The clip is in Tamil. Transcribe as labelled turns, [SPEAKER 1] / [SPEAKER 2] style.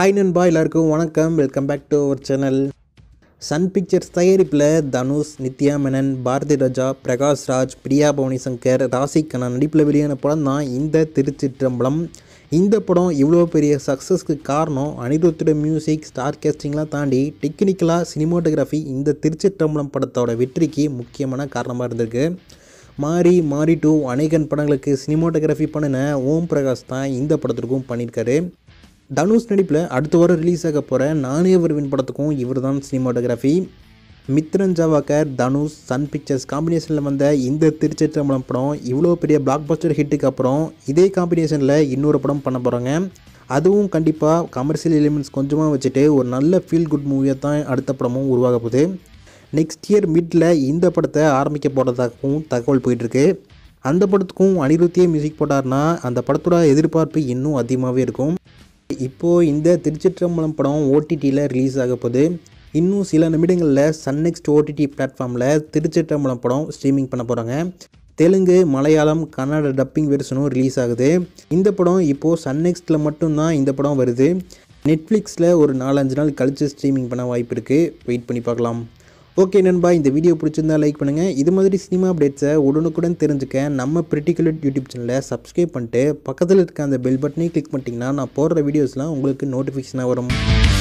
[SPEAKER 1] ஹாய் நண்பா எல்லாருக்கும் வணக்கம் welcome back to our channel Sun Pictures தயாரிப்பில் தனுஷ் நித்யா மேனன் பாரதி ராஜா பிரகாஷ் ராஜ் பிரியா பவானி சங்கர் ராசி கண்ணா நடிப்பில் வெளியான படம் தான் இந்த திருச்சிற்றம்பலம் இந்த படம் இவ்வளோ பெரிய சக்ஸஸ்க்கு காரணம் அனிருத்தோட மியூசிக் ஸ்டார் கேஸ்டிங்லாம் தாண்டி டெக்னிக்கலாக சினிமாட்டோகிராஃபி இந்த திருச்சிற்றம்பலம் படத்தோட வெற்றிக்கு முக்கியமான காரணமாக இருந்திருக்கு மாரி மாரி டூ அநேகன் படங்களுக்கு சினிமாட்டோகிராஃபி பண்ணின ஓம் பிரகாஷ் தான் இந்த படத்திற்கும் பண்ணியிருக்காரு தனுஷ் நடிப்பில் அடுத்த வாரம் ரிலீஸ் ஆக போகிற நானே வருவின் படத்துக்கும் இவர் தான் cinematography Mithran Jawahar Dhanush Sun Pictures காம்பினேஷனில் வந்த இந்த திருச்சிற்றம்பலம் படம் இவ்வளோ பெரிய பிளாக் பஸ்டர் ஹிட்டுக்கு அப்புறம் இதே காம்பினேஷனில் இன்னொரு படம் பண்ண போகிறாங்க அதுவும் கண்டிப்பாக கமர்ஷியல் எலிமெண்ட்ஸ் கொஞ்சமாக வச்சுட்டு ஒரு நல்ல ஃபீல் குட் மூவியாக தான் அடுத்த படமும் உருவாக போகுது நெக்ஸ்ட் இயர் மிட்டில் இந்த படத்தை ஆரம்பிக்க போகிறதாகவும் தகவல் போயிட்டுருக்கு அந்த படத்துக்கும் அனிருத்தியே மியூசிக் போட்டார்னா அந்த படத்தோட எதிர்பார்ப்பு இன்னும் அதிகமாகவே இருக்கும் இப்போது இந்த திருச்சிற்றம்பலம் படம் ஓடிடியில் ரிலீஸ் ஆக போகுது இன்னும் சில நிமிடங்களில் சன் நெக்ஸ்ட் ஓடிடி பிளாட்ஃபார்மில் திருச்சிற்றம்பலம் படம் ஸ்ட்ரீமிங் பண்ண போகிறாங்க தெலுங்கு மலையாளம் கன்னட டப்பிங் வெர்ஷனும் ரிலீஸ் ஆகுது இந்த படம் இப்போது சன் நெக்ஸ்ட்டில் மட்டும்தான் இந்த படம் வருது நெட்ஃப்ளிக்ஸில் ஒரு நாலஞ்சு நாள் கழித்து ஸ்ட்ரீமிங் பண்ண வாய்ப்பு இருக்குது வெயிட் பண்ணி பார்க்கலாம் ஓகே நண்பா இந்த வீடியோ பிடிச்சிருந்தா லைக் பண்ணுங்கள் இது மாதிரி சினிமா அப்டேட்ஸை உடனுக்குடன் தெரிஞ்சுக்க நம்ம பிரிட்டிகுலர் யூடியூப் சேனலை சப்ஸ்கிரைப் பண்ணிட்டு பக்கத்தில் இருக்க அந்த பெல் பட்டனையும் கிளிக் பண்ணிட்டீங்கன்னா நான் போடுற வீடியோஸ்லாம் உங்களுக்கு நோட்டிஃபிகேஷனாக வரும்